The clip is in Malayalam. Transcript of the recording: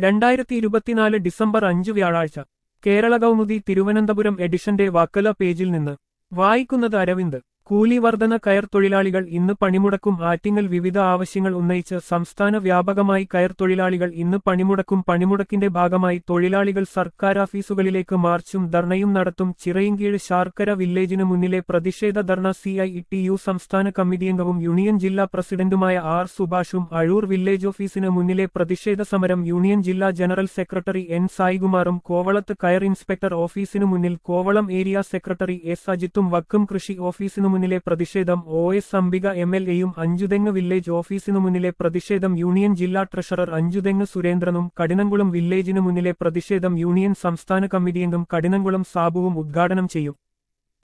രണ്ടായിരത്തി ഇരുപത്തിനാല് ഡിസംബർ അഞ്ച് വ്യാഴാഴ്ച കേരള കൗമുദി തിരുവനന്തപുരം എഡിഷന്റെ വാക്കല പേജിൽ നിന്ന് വായിക്കുന്നത് അരവിന്ദ് കൂലി വർധന കയർ തൊഴിലാളികൾ ഇന്ന് പണിമുടക്കും ആറ്റിങ്ങൽ വിവിധ ആവശ്യങ്ങൾ ഉന്നയിച്ച് സംസ്ഥാന വ്യാപകമായി കയർ തൊഴിലാളികൾ ഇന്ന് പണിമുടക്കും പണിമുടക്കിന്റെ ഭാഗമായി തൊഴിലാളികൾ സർക്കാർ ഓഫീസുകളിലേക്ക് മാർച്ചും ധർണയും നടത്തും ചിറയിൻകീഴ് ശാർക്കര വില്ലേജിനു മുന്നിലെ പ്രതിഷേധ ധർണ സി ഐ ടി യു സംസ്ഥാന കമ്മിറ്റി അംഗവും യൂണിയൻ ജില്ലാ പ്രസിഡന്റുമായ ആർ സുഭാഷും അഴൂർ വില്ലേജ് ഓഫീസിന് മുന്നിലെ പ്രതിഷേധ സമരം യൂണിയൻ ജില്ലാ ജനറൽ സെക്രട്ടറി എൻ സായികുമാറും കോവളത്ത് കയർ ഇൻസ്പെക്ടർ ഓഫീസിനു മുന്നിൽ കോവളം ഏരിയ സെക്രട്ടറി എസ് അജിത്തും വക്കം കൃഷി ഓഫീസിനു മുന്നിലെ പ്രതിഷേധം O S Ambika M L എയും അഞ്ചുതെങ്ങ് വില്ലേജ് ഓഫീസിനു മുന്നിലെ പ്രതിഷേധം യൂണിയൻ ജില്ലാ ട്രഷറർ അഞ്ചുതെങ്ങ് സുരേന്ദ്രനും കഠിനംകുളം വില്ലേജിനു മുന്നിലെ പ്രതിഷേധം യൂണിയൻ സംസ്ഥാന കമ്മിറ്റി അംഗം കഠിനംകുളം സാബുവും ഉദ്ഘാടനം ചെയ്യും